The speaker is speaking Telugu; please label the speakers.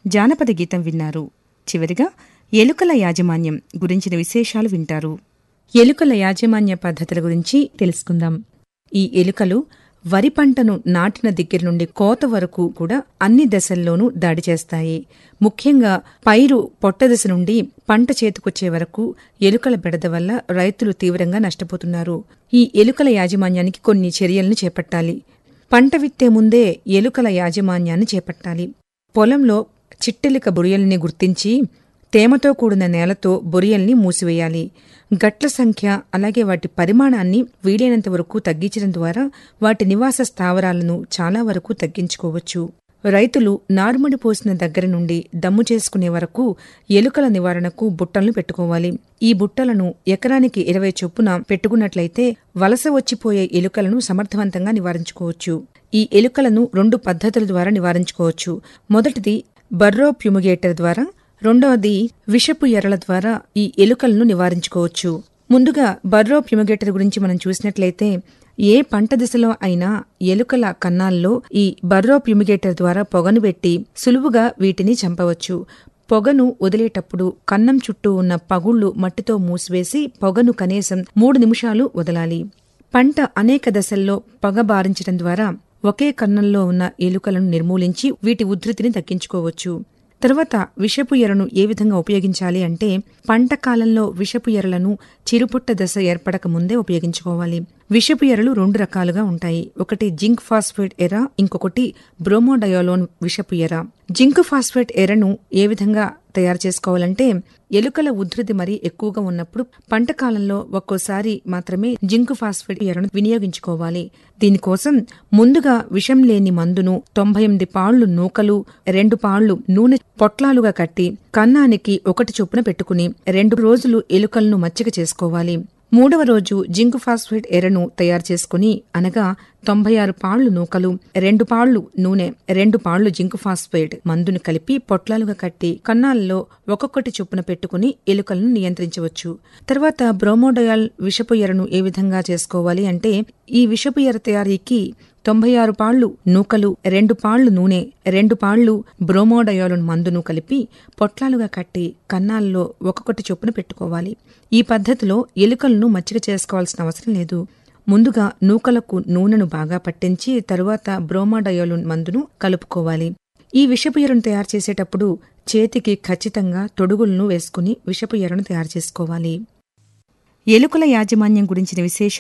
Speaker 1: జానపద గీతం విన్నారు చివరిగా ఎలుకల యాజమాన్యం గురించిన విశేషాలు వింటారు ఎలుకల యాజమాన్య పద్ధతుల గురించి తెలుసుకుందాం ఈ ఎలుకలు వరి పంటను నాటిన దగ్గర నుండి కోత వరకు కూడా అన్ని దశల్లోనూ దాడి చేస్తాయి ముఖ్యంగా పైరు పొట్ట దశ నుండి పంట చేతికొచ్చే వరకు ఎలుకల బెడద వల్ల రైతులు తీవ్రంగా నష్టపోతున్నారు ఈ ఎలుకల యాజమాన్యానికి కొన్ని చర్యలను చేపట్టాలి పంట విత్తే ముందే ఎలుకల యాజమాన్యాన్ని చేపట్టాలి పొలంలో చిట్టెలిక బొరియల్ని గుర్తించి తేమతో కూడిన నేలతో బొరియల్ని మూసివేయాలి గట్ల సంఖ్య అలాగే వాటి పరిమాణాన్ని వీలైనంత వరకు తగ్గించడం ద్వారా వాటి నివాస స్థావరాలను చాలా వరకు తగ్గించుకోవచ్చు రైతులు నారుమడి పోసిన దగ్గర నుండి దమ్ము చేసుకునే వరకు ఎలుకల నివారణకు బుట్టలను పెట్టుకోవాలి ఈ బుట్టలను ఎకరానికి ఇరవై చొప్పున పెట్టుకున్నట్లయితే వలస వచ్చిపోయే ఎలుకలను సమర్థవంతంగా నివారించుకోవచ్చు ఈ ఎలుకలను రెండు పద్ధతుల ద్వారా నివారించుకోవచ్చు మొదటిది బర్రో ప్యుమిగేటర్ ద్వారా రెండవది విషపు ఎరల ద్వారా ఈ ఎలుకలను నివారించుకోవచ్చు ముందుగా బర్రో ప్యుమిగేటర్ గురించి మనం చూసినట్లయితే ఏ పంట దిశలో అయినా ఎలుకల కన్నాల్లో ఈ బర్రో ప్యుమిగేటర్ ద్వారా పొగను పెట్టి సులువుగా వీటిని చంపవచ్చు పొగను వదిలేటప్పుడు కన్నం చుట్టూ ఉన్న పగుళ్లు మట్టితో మూసివేసి పొగను కనీసం మూడు నిమిషాలు వదలాలి పంట అనేక దశల్లో పొగ బారించడం ద్వారా ఒకే కన్నంలో ఉన్న ఎలుకలను నిర్మూలించి వీటి ఉధృతిని తగ్గించుకోవచ్చు తర్వాత విషపు ఎరను ఏ విధంగా ఉపయోగించాలి అంటే పంట కాలంలో విషపు ఎరలను చిరుపుట్ట దశ ఏర్పడక ముందే ఉపయోగించుకోవాలి విషపు ఎరలు రెండు రకాలుగా ఉంటాయి ఒకటి జింక్ ఫాస్ఫేట్ ఎర ఇంకొకటి బ్రోమోడయోలోన్ విషపు ఎర జింక్ ఫాస్ఫేట్ ఎరను ఏ విధంగా తయారు చేసుకోవాలంటే ఎలుకల ఉధృతి మరీ ఎక్కువగా ఉన్నప్పుడు పంట కాలంలో ఒక్కోసారి మాత్రమే జింక్ ఫాస్ఫేట్ ఎరను వినియోగించుకోవాలి దీనికోసం ముందుగా విషం లేని మందును తొంభై ఎనిమిది పాళ్లు నూకలు రెండు పాళ్లు నూనె పొట్లాలుగా కట్టి కన్నానికి ఒకటి చొప్పున పెట్టుకుని రెండు రోజులు ఎలుకలను మచ్చిక చేసుకోవాలి మూడవ రోజు జింక్ ఫాస్ఫేట్ ఎరను తయారు చేసుకుని అనగా తొంభై ఆరు పాళ్లు నూకలు రెండు పాళ్లు నూనె రెండు పాళ్లు జింక్ ఫాస్ఫేట్ మందును కలిపి పొట్లాలుగా కట్టి కన్నాల్లో ఒక్కొక్కటి చొప్పున పెట్టుకుని ఎలుకలను నియంత్రించవచ్చు తర్వాత బ్రోమోడయాల్ విషపు ఎరను ఏ విధంగా చేసుకోవాలి అంటే ఈ విషపు ఎర తయారీకి తొంభై ఆరు పాళ్లు నూకలు రెండు పాళ్లు నూనె రెండు పాళ్లు బ్రోమోడయోలున్ మందును కలిపి పొట్లాలుగా కట్టి కన్నాల్లో ఒక్కొక్కటి చొప్పున పెట్టుకోవాలి ఈ పద్ధతిలో ఎలుకలను మచ్చిక చేసుకోవాల్సిన అవసరం లేదు ముందుగా నూకలకు నూనెను బాగా పట్టించి తరువాత బ్రోమాడయోలున్ మందును కలుపుకోవాలి ఈ విషపు ఎరను తయారు చేసేటప్పుడు చేతికి ఖచ్చితంగా తొడుగులను వేసుకుని విషపు ఎరను తయారు చేసుకోవాలి ఎలుకల యాజమాన్యం గురించిన విశేష